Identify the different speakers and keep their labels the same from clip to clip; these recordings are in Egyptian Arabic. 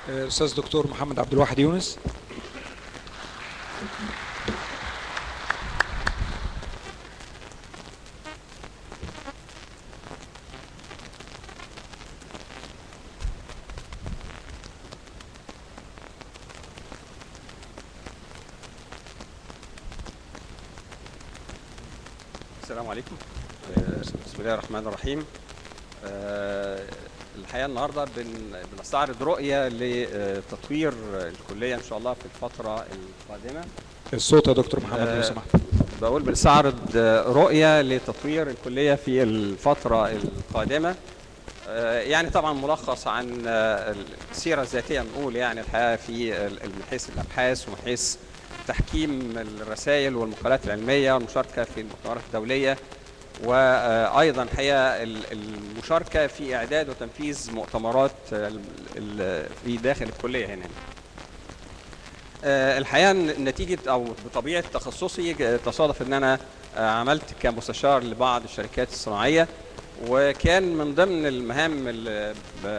Speaker 1: الاستاذ دكتور محمد عبد الواحد يونس
Speaker 2: السلام عليكم آه، بسم الله الرحمن الرحيم آه، الحقيقه النهارده بن- بنستعرض رؤيه لتطوير الكليه ان شاء الله في الفتره القادمه
Speaker 1: الصوت يا دكتور محمد لو
Speaker 2: آه،
Speaker 1: سمحت
Speaker 2: بقول بنستعرض آه، رؤيه لتطوير الكليه في الفتره القادمه آه، يعني طبعا ملخص عن آه، السيره الذاتيه نقول يعني الحقيقه في ال- من حيث الابحاث ومن حيث تحكيم الرسائل والمقالات العلميه والمشاركه في المؤتمرات الدوليه وايضا الحقيقه ال- المشاركه في اعداد وتنفيذ مؤتمرات ال- ال- في داخل الكليه هنا آه، الحقيقه ن- نتيجه او بطبيعه تخصصي ج- تصادف ان انا آه، عملت كمستشار لبعض الشركات الصناعيه وكان من ضمن المهام اللي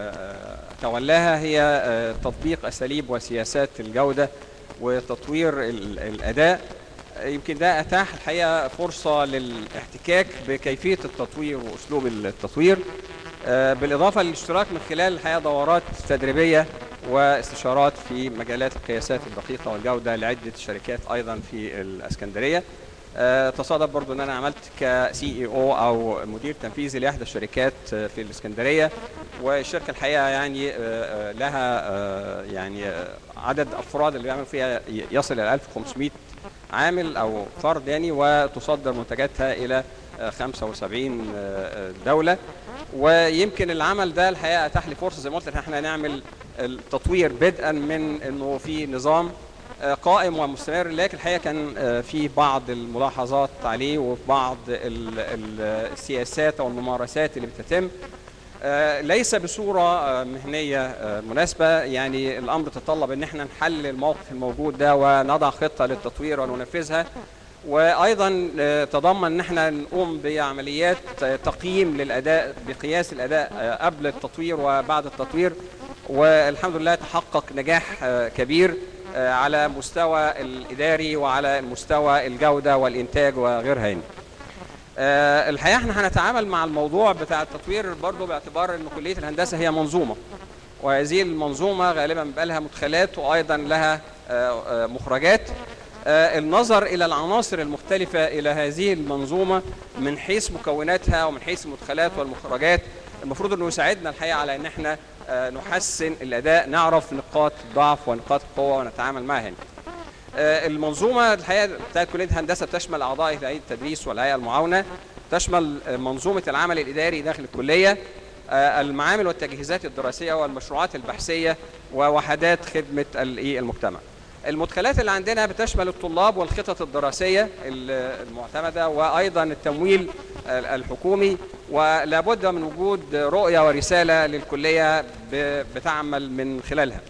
Speaker 2: ب- تولاها هي آه، تطبيق اساليب وسياسات الجوده وتطوير ال- الاداء يمكن ده اتاح الحقيقه فرصه للاحتكاك بكيفيه التطوير واسلوب التطوير آه، بالاضافه للاشتراك من خلال الحقيقه دورات تدريبيه واستشارات في مجالات القياسات الدقيقه والجوده لعده شركات ايضا في الاسكندريه آه، تصادف برضو ان انا عملت كسي اي او او مدير تنفيذي لاحدى الشركات آه، في الاسكندريه والشركه الحقيقه يعني آه، آه، لها آه، يعني آه، عدد افراد اللي بيعملوا فيها ي- يصل الى 1500 عامل او فرد يعني وتصدر منتجاتها الى آه، 75 آه، دوله ويمكن العمل ده الحقيقه اتاح لي فرصه زي ما قلت ان احنا نعمل التطوير بدءا من انه في نظام آه، قائم ومستمر لكن الحقيقه كان آه، في بعض الملاحظات عليه وفي بعض ال- ال- السياسات او الممارسات اللي بتتم آه، ليس بصوره آه، مهنيه آه، مناسبه يعني الامر تطلب ان احنا نحلل الموقف الموجود ده ونضع خطه للتطوير وننفذها وايضا آه، تضمن ان احنا نقوم بعمليات آه، تقييم للاداء بقياس الاداء آه، قبل التطوير وبعد التطوير والحمد لله تحقق نجاح آه، كبير آه، على مستوى الاداري وعلى مستوى الجوده والانتاج وغيرها يعني. آه، الحقيقه احنا هنتعامل مع الموضوع بتاع التطوير برضو باعتبار ان كليه الهندسه هي منظومه وهذه المنظومه غالبا بيبقى لها مدخلات وايضا لها آه، آه، مخرجات آه، النظر الى العناصر المختلفه الى هذه المنظومه من حيث مكوناتها ومن حيث المدخلات والمخرجات المفروض انه يساعدنا الحقيقه على ان احنا آه، نحسن الاداء نعرف نقاط الضعف ونقاط القوه ونتعامل معها هنا. آه، المنظومه الحقيقه بتاعت كليه الهندسه بتشمل اعضاء هيئه التدريس والهيئه المعاونه تشمل آه، منظومه العمل الاداري داخل الكليه آه، المعامل والتجهيزات الدراسيه والمشروعات البحثيه ووحدات خدمه الإيه المجتمع. المدخلات اللي عندنا بتشمل الطلاب والخطط الدراسيه ال- المعتمده وايضا التمويل ال- الحكومي ولا بد من وجود رؤيه ورساله للكليه ب- بتعمل من خلالها.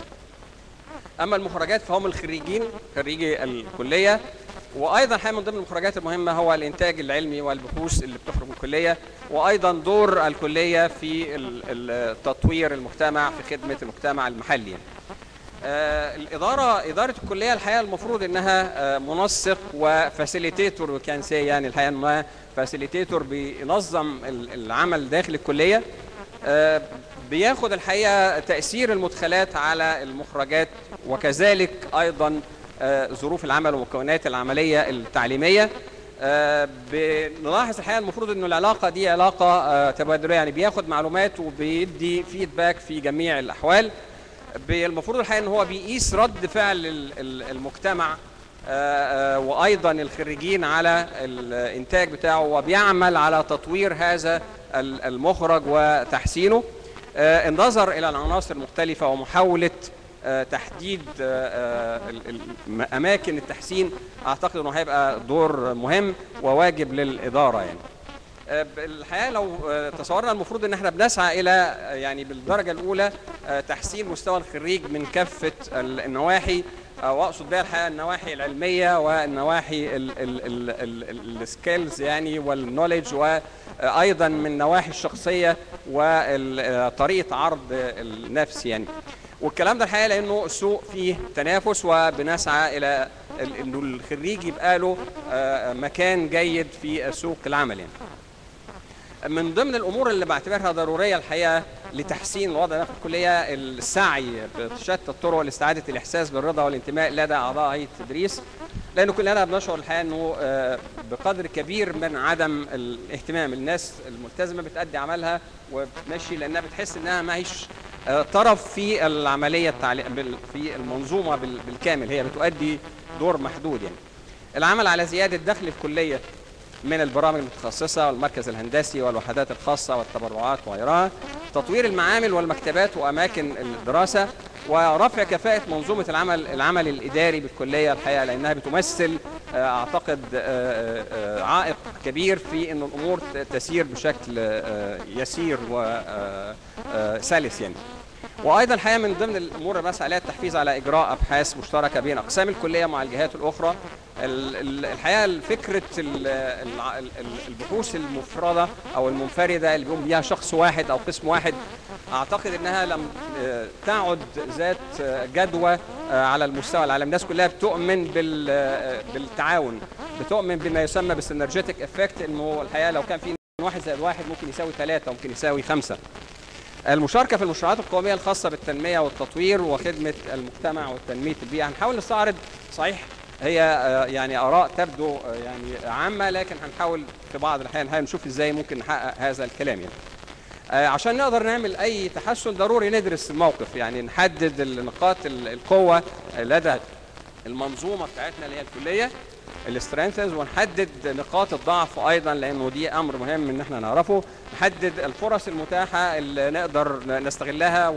Speaker 2: اما المخرجات فهم الخريجين خريجي الكليه وايضا حاجه من ضمن المخرجات المهمه هو الانتاج العلمي والبحوث اللي بتخرج من الكليه وايضا دور الكليه في ال- ال- تطوير المجتمع في خدمه المجتمع المحلي يعني. آه، الاداره اداره الكليه الحقيقه المفروض انها آه، منسق وفاسيليتيتور وكان سي يعني الحقيقه انها فاسيليتيتور بينظم ال- العمل داخل الكليه آه، بياخد الحقيقه تاثير المدخلات على المخرجات وكذلك ايضا آه، ظروف العمل ومكونات العمليه التعليميه آه، بنلاحظ الحقيقه المفروض انه العلاقه دي علاقه آه، تبادليه يعني بياخد معلومات وبيدي فيدباك في جميع الاحوال ب- المفروض الحقيقه ان هو بيقيس رد فعل ال- ال- المجتمع آه، آه، وايضا الخريجين على الانتاج بتاعه وبيعمل على تطوير هذا ال- المخرج وتحسينه آه، النظر الى العناصر المختلفه ومحاوله آه، تحديد آه، آه، ال- ال- م- اماكن التحسين اعتقد انه هيبقى دور مهم وواجب للاداره يعني آه، ب- الحقيقه لو آه، تصورنا المفروض ان احنا بنسعى الى آه، يعني بالدرجه الاولى آه، تحسين مستوى الخريج من كافه ال- النواحي آه، واقصد بها الحقيقه النواحي العلميه والنواحي السكيلز يعني والنولج وايضا من النواحي الشخصيه وطريقه عرض النفس يعني والكلام ده الحقيقه لانه السوق فيه تنافس وبنسعى الى ال- انه الخريج يبقى له آه، مكان جيد في سوق العمل يعني. من ضمن الامور اللي بعتبرها ضروريه الحقيقه لتحسين الوضع ده في الكليه السعي بشتى الطرق لاستعاده الاحساس بالرضا والانتماء لدى اعضاء هيئه التدريس لانه كلنا بنشعر الحقيقه انه آه، بقدر كبير من عدم الاهتمام الناس الملتزمه بتأدي عملها وبتمشي لانها بتحس انها ما هيش آه، طرف في العمليه التعليم بال- في المنظومه بال- بالكامل هي بتؤدي دور محدود يعني العمل على زياده دخل الكليه من البرامج المتخصصة والمركز الهندسي والوحدات الخاصة والتبرعات وغيرها تطوير المعامل والمكتبات وأماكن الدراسة ورفع كفاءة منظومة العمل العمل الإداري بالكلية الحقيقة لأنها بتمثل آه، أعتقد آه، آه، عائق كبير في أن الأمور ت- تسير بشكل آه، يسير وسلس يعني وايضا الحقيقه من ضمن الامور اللي بس عليها التحفيز على اجراء ابحاث مشتركه بين اقسام الكليه مع الجهات الاخرى ال- ال- الحقيقه فكره ال- الع- ال- ال- البحوث المفرده او المنفرده اللي بيقوم بيها شخص واحد او قسم واحد اعتقد انها لم آه، تعد ذات آه، جدوى آه، على المستوى العالمي الناس كلها بتؤمن بال- آه، بالتعاون بتؤمن بما يسمى بالسينرجيتك افكت انه الحقيقه لو كان في واحد زائد واحد ممكن يساوي ثلاثه ممكن يساوي خمسه المشاركة في المشروعات القومية الخاصة بالتنمية والتطوير وخدمة المجتمع وتنمية البيئة هنحاول نستعرض صحيح هي آه، يعني آراء تبدو آه، يعني عامة لكن هنحاول في بعض الأحيان هنحاول نشوف إزاي ممكن نحقق هذا الكلام يعني. آه، عشان نقدر نعمل أي تحسن ضروري ندرس الموقف يعني نحدد النقاط ال- القوة لدى المنظومة بتاعتنا اللي هي الكلية السترينثز ونحدد نقاط الضعف ايضا لانه دي امر مهم ان احنا نعرفه نحدد الفرص المتاحه اللي نقدر نستغلها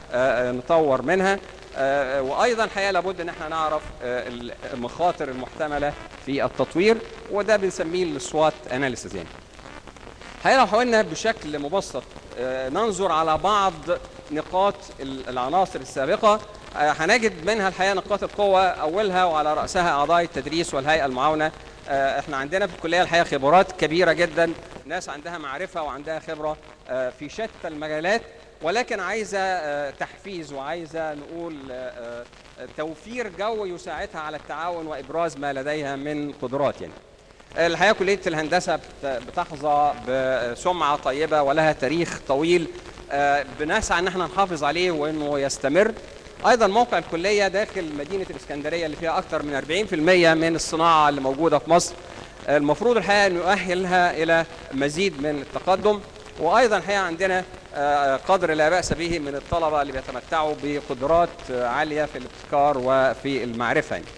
Speaker 2: ونطور منها آه، وايضا الحقيقه لابد ان احنا نعرف آه، المخاطر المحتمله في التطوير وده بنسميه السوات اناليسيز يعني الحقيقه لو حاولنا بشكل مبسط آه، ننظر على بعض نقاط ال- العناصر السابقه آه، هنجد منها الحقيقه نقاط القوه اولها وعلى راسها اعضاء التدريس والهيئه المعاونه آه، احنا عندنا في الكليه الحقيقه خبرات كبيره جدا ناس عندها معرفه وعندها خبره آه، في شتى المجالات ولكن عايزه آه، تحفيز وعايزه نقول آه، آه، توفير جو يساعدها على التعاون وابراز ما لديها من قدرات يعني الحقيقه كليه الهندسه بت- بتحظى بسمعه طيبه ولها تاريخ طويل آه، بنسعى ان احنا نحافظ عليه وانه يستمر ايضا موقع الكليه داخل مدينه الاسكندريه اللي فيها اكثر من 40% من الصناعه اللي موجوده في مصر المفروض الحقيقه ان يؤهلها الى مزيد من التقدم وايضا الحقيقه عندنا آه، قدر لا باس به من الطلبه اللي بيتمتعوا بقدرات آه، عاليه في الابتكار وفي المعرفه يعني.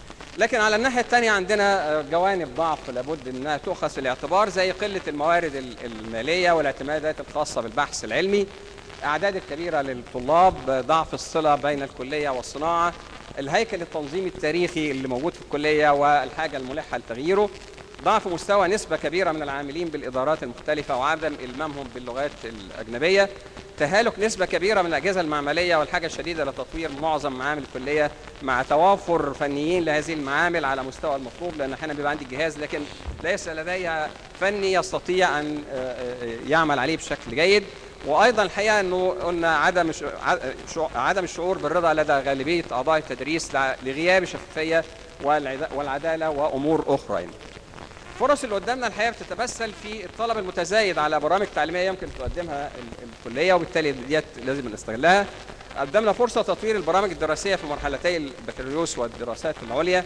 Speaker 2: لكن على الناحيه الثانيه عندنا آه، جوانب ضعف لابد انها تؤخذ في الاعتبار زي قله الموارد ال- الماليه والاعتمادات الخاصه بالبحث العلمي اعداد الكبيره للطلاب آه، ضعف الصله بين الكليه والصناعه الهيكل التنظيمي التاريخي اللي موجود في الكليه والحاجه الملحه لتغييره ضعف مستوى نسبة كبيرة من العاملين بالإدارات المختلفة وعدم إلمامهم باللغات الأجنبية تهالك نسبة كبيرة من الأجهزة المعملية والحاجة الشديدة لتطوير معظم معامل الكلية مع توافر فنيين لهذه المعامل على مستوى المطلوب لأن أحيانا بيبقى عندي الجهاز لكن ليس لديها فني يستطيع أن آه، آه، يعمل عليه بشكل جيد وايضا الحقيقه انه قلنا عدم الش- ع- شع- عدم الشعور بالرضا لدى غالبيه اعضاء التدريس لع- لغياب الشفافيه والعدا- والعداله وامور اخرى يعني. الفرص اللي قدامنا الحقيقه بتتمثل في الطلب المتزايد على برامج تعليميه يمكن تقدمها ال- الكليه وبالتالي ديت لازم نستغلها. قدامنا فرصه تطوير البرامج الدراسيه في مرحلتي البكالوريوس والدراسات العليا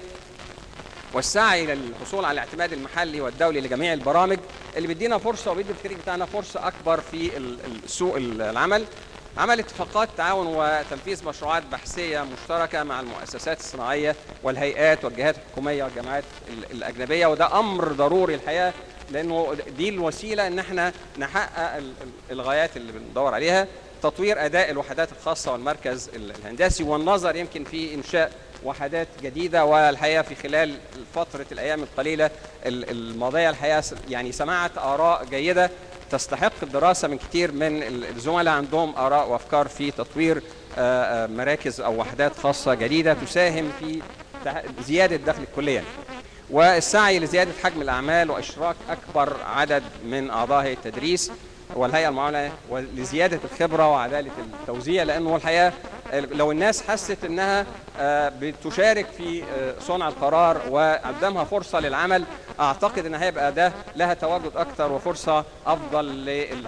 Speaker 2: والسعي للحصول على الاعتماد المحلي والدولي لجميع البرامج اللي بيدينا فرصه وبيدي الخريج بتاعنا فرصه اكبر في ال- ال- سوق ال- العمل عمل اتفاقات تعاون وتنفيذ مشروعات بحثيه مشتركه مع المؤسسات الصناعيه والهيئات والجهات الحكوميه والجامعات ال- الاجنبيه وده امر ضروري الحقيقه لانه دي الوسيله ان احنا نحقق ال- ال- الغايات اللي بندور عليها تطوير اداء الوحدات الخاصه والمركز ال- الهندسي والنظر يمكن في انشاء وحدات جديده والحقيقه في خلال فتره الايام القليله ال- الماضيه الحقيقه س- يعني سمعت اراء جيده تستحق الدراسه من كتير من ال- الزملاء عندهم اراء وافكار في تطوير آه، آه، مراكز او وحدات خاصه جديده تساهم في تح- زياده دخل الكليه والسعي لزياده حجم الاعمال واشراك اكبر عدد من اعضاء هيئه التدريس والهيئه المعاونه ولزياده الخبره وعداله التوزيع لانه الحقيقه لو الناس حست انها آه، بتشارك في آه، صنع القرار وقدامها فرصه للعمل اعتقد ان هيبقى ده لها تواجد اكتر وفرصه افضل لل-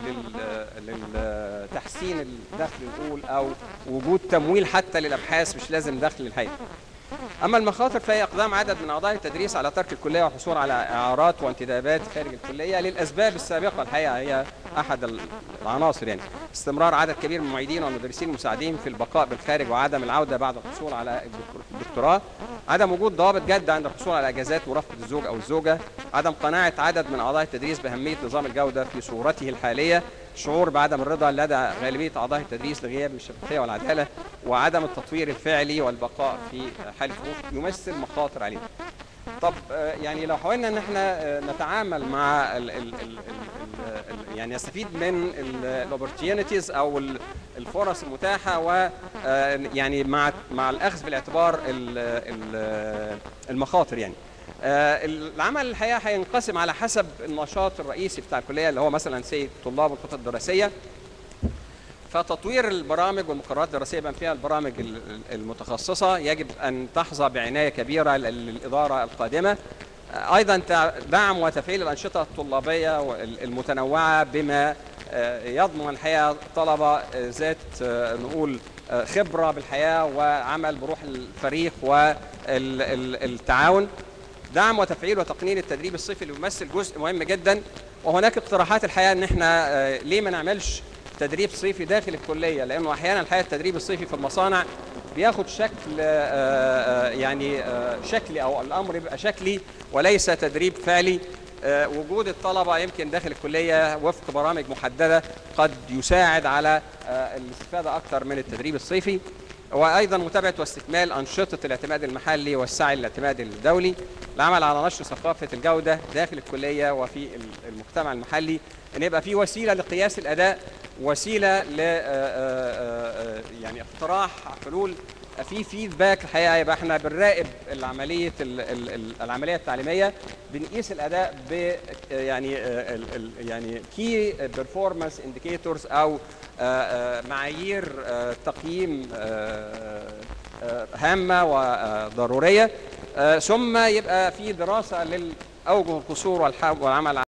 Speaker 2: لل- للتحسين الدخل نقول او وجود تمويل حتى للابحاث مش لازم دخل للهيئه. اما المخاطر فهي اقدام عدد من اعضاء التدريس على ترك الكليه والحصول على اعارات وانتدابات خارج الكليه للاسباب السابقه الحقيقه هي احد العناصر يعني استمرار عدد كبير من المعيدين والمدرسين المساعدين في البقاء بالخارج وعدم العوده بعد الحصول على الدكتور- الدكتوراه عدم وجود ضوابط جاده عند الحصول على اجازات مرافقه الزوج او الزوجه عدم قناعه عدد من اعضاء التدريس باهميه نظام الجوده في صورته الحاليه شعور بعدم الرضا لدى غالبيه اعضاء التدريس لغياب من الشفافيه والعداله وعدم التطوير الفعلي والبقاء في حاله خوف يمثل مخاطر علينا. طب آه، يعني لو حاولنا ان احنا آه، نتعامل مع ال ال ال ال ال يعني نستفيد من الاوبورتيونيتيز او ال- الفرص المتاحه و آه، يعني مع مع الاخذ بالاعتبار ال- ال- المخاطر يعني. آه، العمل الحقيقه هينقسم على حسب النشاط الرئيسي بتاع الكليه اللي هو مثلا سي طلاب الخطط الدراسيه فتطوير البرامج والمقررات الدراسيه بما فيها البرامج ال- ال- المتخصصه يجب ان تحظى بعنايه كبيره لل- للاداره القادمه آه، ايضا تع- دعم وتفعيل الانشطه الطلابيه وال- المتنوعه بما آه، يضمن الحقيقه طلبه آه، ذات آه، نقول آه، خبره بالحياه وعمل بروح الفريق والتعاون دعم وتفعيل وتقنين التدريب الصيفي اللي بيمثل جزء مهم جدا وهناك اقتراحات الحقيقه ان احنا آه، ليه ما نعملش تدريب صيفي داخل الكليه لانه احيانا الحقيقه التدريب الصيفي في المصانع بياخد شكل آه، آه، يعني آه، شكلي او الامر يبقى شكلي وليس تدريب فعلي آه، وجود الطلبه يمكن داخل الكليه وفق برامج محدده قد يساعد على آه، الاستفاده اكثر من التدريب الصيفي وايضا متابعه واستكمال انشطه الاعتماد المحلي والسعي للاعتماد الدولي العمل على نشر ثقافه الجوده داخل الكليه وفي المجتمع المحلي ان يبقى في وسيله لقياس الاداء وسيله ل آه، آه، آه، يعني اقتراح حلول في فيدباك الحقيقه يبقى احنا بنراقب العمليه ال- ال- ال- العمليه التعليميه بنقيس الاداء ب يعني آه، ال- ال- يعني كي بيرفورمانس انديكيتورز او آه، آه، معايير آه، تقييم آه، آه، هامه وضروريه آه، ثم يبقى في دراسه للاوجه القصور والح- والعمل